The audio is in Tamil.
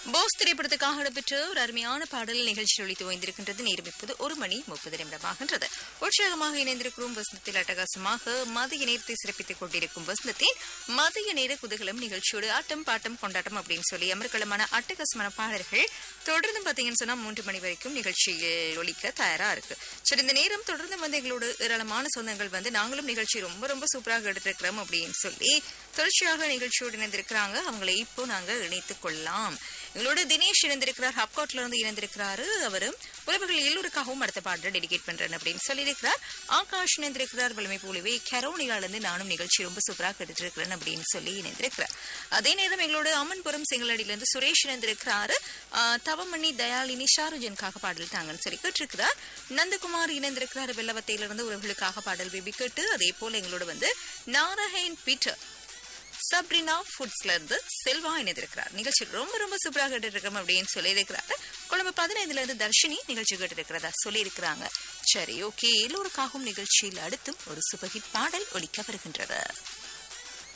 போஸ் திரைப்படத்துக்காக இடம்பெற்ற ஒரு அருமையான பாடல் நிகழ்ச்சி ஒழித்து ஓய்ந்திருக்கின்றது நேரம் இப்போது ஒரு மணி முப்பது நிமிடமாகின்றது உற்சாகமாக இணைந்திருக்கிறோம் வசந்தத்தில் அட்டகாசமாக மதிய நேரத்தை சிறப்பித்துக் கொண்டிருக்கும் வசந்தத்தின் மதிய நேர குதூகலம் நிகழ்ச்சியோடு ஆட்டம் பாட்டம் கொண்டாட்டம் அப்படின்னு சொல்லி அமர்க்களமான அட்டகாசமான பாடல்கள் தொடர்ந்து பாத்தீங்கன்னு சொன்னா மூன்று மணி வரைக்கும் நிகழ்ச்சியில் ஒழிக்க தயாரா இருக்கு சரி இந்த நேரம் தொடர்ந்து வந்து எங்களோட ஏராளமான சொந்தங்கள் வந்து நாங்களும் நிகழ்ச்சி ரொம்ப ரொம்ப சூப்பராக எடுத்திருக்கிறோம் அப்படின்னு சொல்லி தொடர்ச்சியாக நிகழ்ச்சியோடு இணைந்திருக்கிறாங்க அவங்களை இப்போ நாங்க இணைத்துக் கொள்ளலாம் எங்களோட தினேஷ் இணைந்திருக்கிறார் ஹப்காட்ல இருந்து இணைந்திருக்கிறாரு அவரும் உறவுகள் எல்லோருக்காகவும் அடுத்த பாடலை டெடிகேட் பண்றேன் அப்படின்னு சொல்லியிருக்கிறார் ஆகாஷ் இணைந்திருக்கிறார் வலிமை போலவே கரோனிகால இருந்து நானும் நிகழ்ச்சி ரொம்ப சூப்பராக எடுத்திருக்கிறேன் அப்படின்னு சொல்லி இணைந்திருக்கிறார் அதே நேரம் எங்களோட அம்மன்புரம் செங்கலடியில இருந்து சுரேஷ் இணைந்திருக்கிறாரு ஆஹ், தவமணி தயாளினி ஷாருஜனுக்காக பாடல் தாங்கன்னு சொல்லி கேட்டிருக்கிறார் நந்தகுமார் இணைந்திருக்கிறார் வெள்ளவத்தையிலிருந்து உறவுகளுக்காக பாடல் விபி கேட்டு அதே போல எங்களோட வந்து நாரஹேன் பீட்டர் சப்ரினா ஃபுட்ஸ்ல இருந்து செல்வா இணைந்திருக்கிறார் நிகழ்ச்சி ரொம்ப ரொம்ப சூப்பராக கேட்டிருக்கிறோம் அப்படின்னு சொல்லியிருக்கிறாரு கொழும்பு பதினைந்துல இருந்து தர்ஷினி நிகழ்ச்சி கேட்டிருக்கிறதா சொல்லியிருக்கிறாங்க சரி ஓகே எல்லோருக்காகவும் நிகழ்ச்சியில் அடுத்தும் ஒரு சூப்பர் ஹிட் பாடல் ஒலிக்க வருகின்றது